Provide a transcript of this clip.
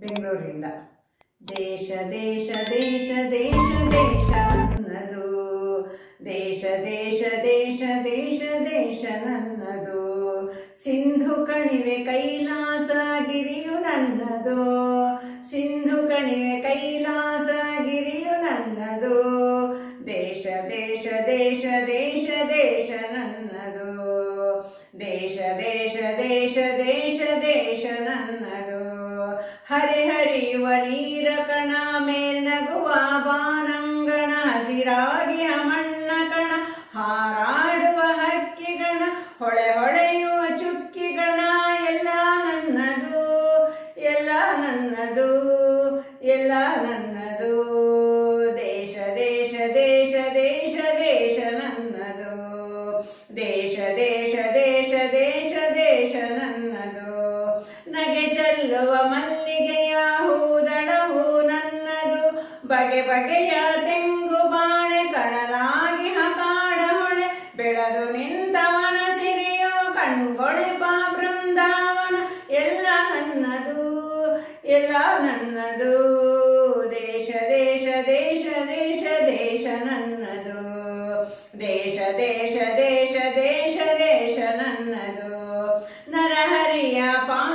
ಬೆಂಗಳೂರಿಂದ ದೇಶ ದೇಶ ದೇಶ ದೇಶ ದೇಶ ನನ್ನದು ದೇಶ ದೇಶ ದೇಶ ದೇಶ ದೇಶ ನನ್ನದು ಸಿಂಧು ಕಣಿವೆ ಕೈಲಾಸ ಗಿರಿಯು ನನ್ನದು ಸಿಂಧು ಕಣಿವೆ ಕೈಲಾಸ ಗಿರಿಯು ನನ್ನದು ದೇಶ ದೇಶ ದೇಶ ದೇಶ ದೇಶ ನನ್ನದು ದೇಶ ದೇಶ ದೇಶ ದೇಶ ದೇಶ ನನ್ನದು ಹರಿ ಹರಿಯುವ ನೀರ ಕಣ ಮೇಲ್ನಗುವ ಬಾನಂಗಣ ಹಸಿರಾಗಿಯ ಮಣ್ಣ ಕಣ ಹಾರಾಡುವ ಹಕ್ಕಿಗಣ ಹೊಳೆ ಹೊಳೆಯುವ ಚುಕ್ಕಿಗಣ ಎಲ್ಲ ನನ್ನದು ಎಲ್ಲ ನನ್ನದು ಎಲ್ಲ ನನ್ನದು ದೇಶ ದೇಶ ದೇಶ ದೇಶ ದೇಶ ನನ್ನದು ದೇಶ ದೇಶ ದೇಶ ದೇಶ ದೇಶ ನನ್ನದು ನಗೆ ಚೆಲ್ಲುವ ಮಲ್ಲಿಗೆಯ ಹೂದಳವು ನನ್ನದು ಬಗೆ ಬಗೆಯ ತೆಂಗು ಬಾಳೆ ಕಡಲಾಗಿ ಹಕಾಡ ಹೊಳೆ ಬೆಳೆದು ನಿಂತವನ ಸಿರಿಯೋ ಕಣ್ಗೊಳೆಪ ಬೃಂದಾವನ ಎಲ್ಲ ನನ್ನದು ಎಲ್ಲ ನನ್ನದು ದೇಶ ದೇಶ ದೇಶ ದೇಶ ದೇಶ ನನ್ನದು ದೇಶ ದೇಶ ದೇಶ ದೇಶ ದೇಶ ನನ್ನದು ನರಹರಿಯ ಪಾ